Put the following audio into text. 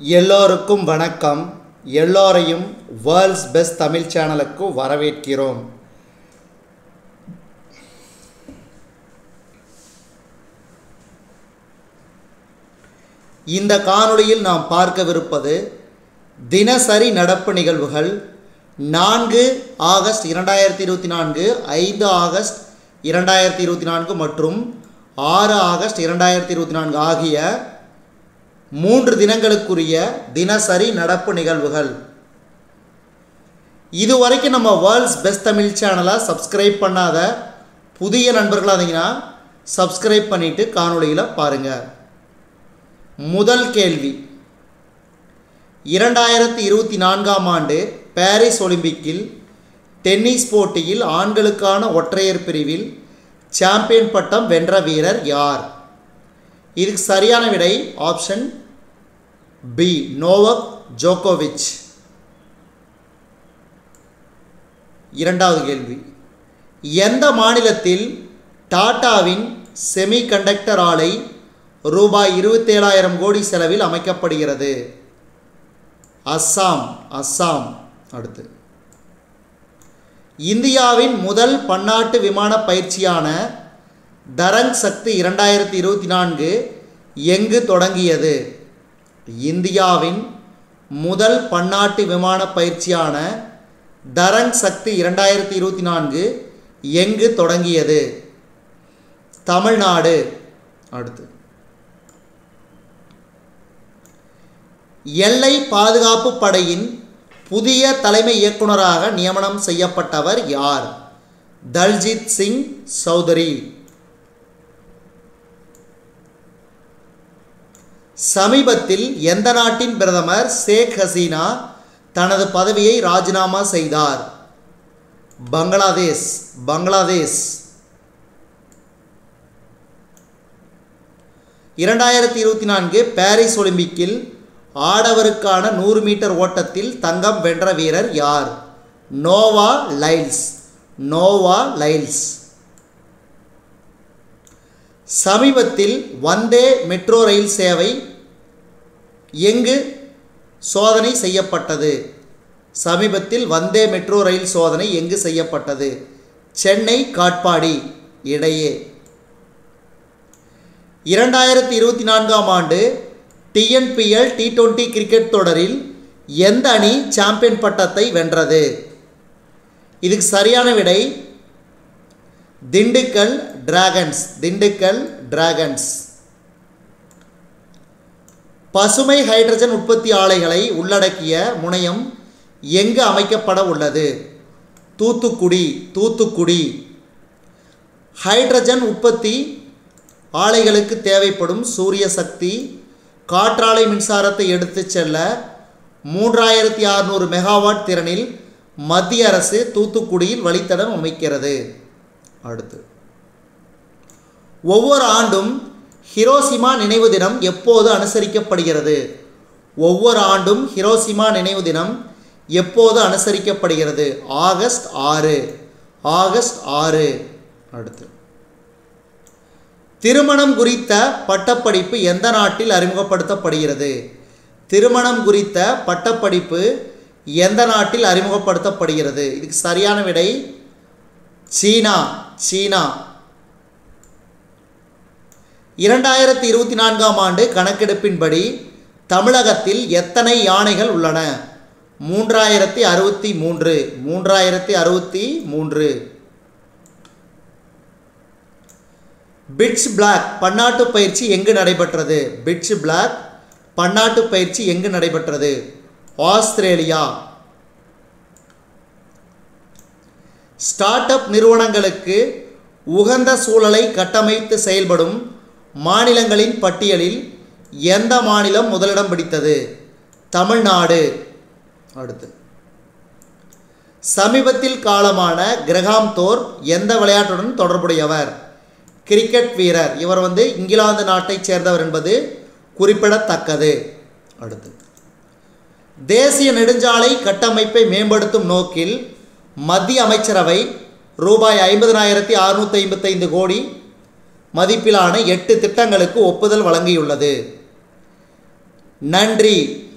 எல்லோருக்கும் வணக்கம் எல்லோரையும் வேர்ல்ட்ஸ் பெஸ்ட் தமிழ் சேனலுக்கு வரவேற்கிறோம் இந்த காணொளியில் நாம் பார்க்கவிருப்பது தினசரி நடப்பு நிகழ்வுகள் நான்கு ஆகஸ்ட் இரண்டாயிரத்தி இருபத்தி நான்கு ஐந்து ஆகஸ்ட் இரண்டாயிரத்தி இருபத்தி நான்கு மற்றும் ஆறு ஆகஸ்ட் இரண்டாயிரத்தி இருபத்தி நான்கு ஆகிய மூன்று தினங்களுக்குரிய தினசரி நடப்பு நிகழ்வுகள் இதுவரைக்கும் நம்ம வேர்ல்ட்ஸ் பெஸ்ட் தமிழ் சேனலை சப்ஸ்கிரைப் பண்ணாத புதிய நண்பர்களாக இருந்தீங்கன்னா சப்ஸ்கிரைப் பண்ணிவிட்டு காணொளியில் பாருங்கள் முதல் கேள்வி இரண்டாயிரத்தி இருபத்தி நான்காம் ஆண்டு பாரிஸ் ஒலிம்பிக்கில் டென்னிஸ் போட்டியில் ஆண்களுக்கான ஒற்றையர் பிரிவில் சாம்பியன் பட்டம் வென்ற வீரர் யார் இதுக்கு சரியான விடை ஆப்ஷன் பி நோவக் ஜோகோவிச் இரண்டாவது கேள்வி எந்த மாநிலத்தில் டாடாவின் செமிகண்டக்டர் ஆலை ரூபாய் இருபத்தேழாயிரம் கோடி செலவில் அமைக்கப்படுகிறது அஸ்ஸாம் அஸ்ஸாம் அடுத்து இந்தியாவின் முதல் பன்னாட்டு விமான பயிற்சியான தரங் சக்தி இரண்டாயிரத்தி இருபத்தி நான்கு எங்கு தொடங்கியது இந்தியாவின் முதல் பன்னாட்டு விமான பயிற்சியான தரங் சக்தி இரண்டாயிரத்தி இருபத்தி நான்கு எங்கு தொடங்கியது தமிழ்நாடு அடுத்து எல்லை பாதுகாப்பு படையின் புதிய தலைமை இயக்குனராக நியமனம் செய்யப்பட்டவர் யார் தல்ஜித் சிங் சௌதரி சமீபத்தில் எந்த நாட்டின் பிரதமர் ஷேக் ஹசீனா தனது பதவியை ராஜினாமா செய்தார் பங்களாதேஷ் பங்களாதேஷ் இரண்டாயிரத்தி இருபத்தி நான்கு பாரிஸ் ஒலிம்பிக்கில் ஆடவருக்கான நூறு மீட்டர் ஓட்டத்தில் தங்கம் வென்ற வீரர் யார் நோவா லைல்ஸ் நோவா லைல்ஸ் சமீபத்தில் வந்தே மெட்ரோ ரயில் சேவை எங்கு சோதனை செய்யப்பட்டது சமீபத்தில் வந்தே மெட்ரோ ரயில் சோதனை எங்கு செய்யப்பட்டது சென்னை காட்பாடி இடையே இரண்டாயிரத்தி இருபத்தி நான்காம் ஆண்டு டிஎன்பிஎல் டி டுவெண்ட்டி கிரிக்கெட் தொடரில் எந்த அணி சாம்பியன் பட்டத்தை வென்றது இதுக்கு சரியான விடை திண்டுக்கல் டிராகன்ஸ் திண்டுக்கல் டிராகன்ஸ் பசுமை ஹைட்ரஜன் உற்பத்தி ஆலைகளை உள்ளடக்கிய முனையம் எங்கு அமைக்கப்பட உள்ளது தூத்துக்குடி தூத்துக்குடி ஹைட்ரஜன் உற்பத்தி ஆலைகளுக்கு தேவைப்படும் சூரிய சக்தி காற்றாலை மின்சாரத்தை எடுத்துச் செல்ல மூன்றாயிரத்தி அறுநூறு மெகாவாட் திறனில் மத்திய அரசு தூத்துக்குடியில் வழித்தடம் அமைக்கிறது அடுத்து ஒவ்வொரு ஆண்டும் ஹிரோசிமா நினைவு தினம் எப்போது அனுசரிக்கப்படுகிறது ஒவ்வொரு ஆண்டும் ஹிரோசிமா நினைவு தினம் எப்போது அனுசரிக்கப்படுகிறது ஆகஸ்ட் ஆறு ஆகஸ்ட் ஆறு அடுத்து திருமணம் குறித்த பட்டப்படிப்பு எந்த நாட்டில் அறிமுகப்படுத்தப்படுகிறது திருமணம் குறித்த பட்டப்படிப்பு எந்த நாட்டில் அறிமுகப்படுத்தப்படுகிறது இதுக்கு சரியான விடை சீனா சீனா இரண்டாயிரத்தி இருபத்தி நான்காம் ஆண்டு கணக்கெடுப்பின்படி தமிழகத்தில் எத்தனை யானைகள் உள்ளன மூன்றாயிரத்தி அறுபத்தி மூன்று மூன்றாயிரத்தி அறுபத்தி மூன்று பிட்ச் பிளாக் பன்னாட்டு பயிற்சி எங்கு நடைபெற்றது பிட்ச் பிளாக் பன்னாட்டு பயிற்சி எங்கு நடைபெற்றது ஆஸ்திரேலியா ஸ்டார்ட் அப் நிறுவனங்களுக்கு உகந்த சூழலை கட்டமைத்து செயல்படும் மாநிலங்களின் பட்டியலில் எந்த மாநிலம் முதலிடம் பிடித்தது தமிழ்நாடு அடுத்து சமீபத்தில் காலமான கிரகாம் தோர் எந்த விளையாட்டுடன் தொடர்புடையவர் கிரிக்கெட் வீரர் இவர் வந்து இங்கிலாந்து நாட்டைச் சேர்ந்தவர் என்பது குறிப்பிடத்தக்கது அடுத்து தேசிய நெடுஞ்சாலை கட்டமைப்பை மேம்படுத்தும் நோக்கில் மத்திய அமைச்சரவை ரூபாய் ஐம்பதனாயிரத்தி அறுநூற்றி ஐம்பத்தைந்து கோடி மதிப்பிலான எட்டு திட்டங்களுக்கு ஒப்புதல் வழங்கியுள்ளது நன்றி